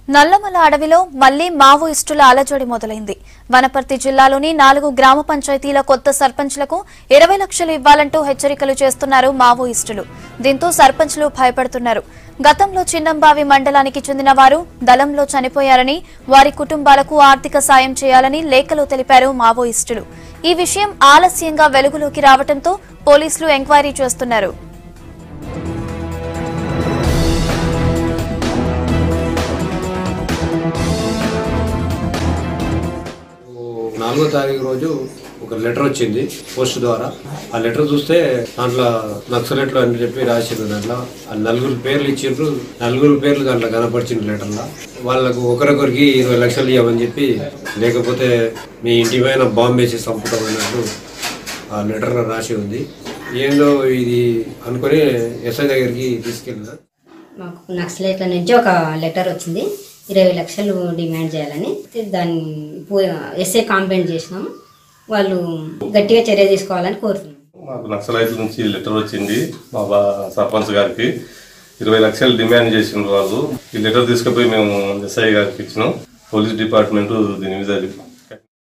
నల్లమల అడవిలో మళ్లీ మావోయిస్టుల అలజడి మొదలైంది వనపర్తి జిల్లాలోని నాలుగు గ్రామ పంచాయతీల కొత్త సర్పంచ్లకు ఇరవై లక్షలు ఇవ్వాలంటూ హెచ్చరికలు చేస్తున్నారు మావోయిస్టులు దీంతో సర్పంచ్లు భయపడుతున్నారు గతంలో చిన్నంబావి మండలానికి చెందిన వారు దళంలో చనిపోయారని వారి కుటుంబాలకు ఆర్థిక సాయం చేయాలని లేఖలో తెలిపారు మావోయిస్టులు ఈ విషయం ఆలస్యంగా వెలుగులోకి రావడంతో పోలీసులు ఎంక్వైరీ చేస్తున్నారు నాలుగో తారీఖు రోజు ఒక లెటర్ వచ్చింది పోస్ట్ ద్వారా ఆ లెటర్ చూస్తే దాంట్లో నక్సలెట్లు అని చెప్పి రాసిండ్రు దాంట్లో ఆ నలుగురు పేర్లు ఇచ్చిండ్రు నలుగురు పేర్లు దాంట్లో కనపరిచిండ్రు లెటర్లో వాళ్ళకు ఒకరొకరికి ఇరవై లక్షలు ఇవ్వమని చెప్పి లేకపోతే మీ ఇంటి పైన బాంబు వేసి చంపుతాం అన్నట్టు ఆ లెటర్లో రాసి ఉంది ఏందో ఇది అనుకొని ఎస్ఐ దగ్గరికి తీసుకెళ్ళిన మాకు నక్సలైట్ల నుంచి ఒక లెటర్ వచ్చింది ఇరవై లక్షలు డిమాండ్ చేయాలని దాన్ని ఎస్ఏ కాంప్లైంట్ చేసినాము వాళ్ళు గట్టిగా చర్య తీసుకోవాలని కోరుతున్నాం మాకు నక్సలైట్ల నుంచి లెటర్ వచ్చింది మా బా సర్పంచ్ గారికి ఇరవై లక్షలు డిమాండ్ చేసిండ్రు వాళ్ళు ఈ లెటర్ తీసుకుపోయి మేము ఎస్ఐ గారికి ఇచ్చినాం పోలీస్ డిపార్ట్మెంట్ దీని మీద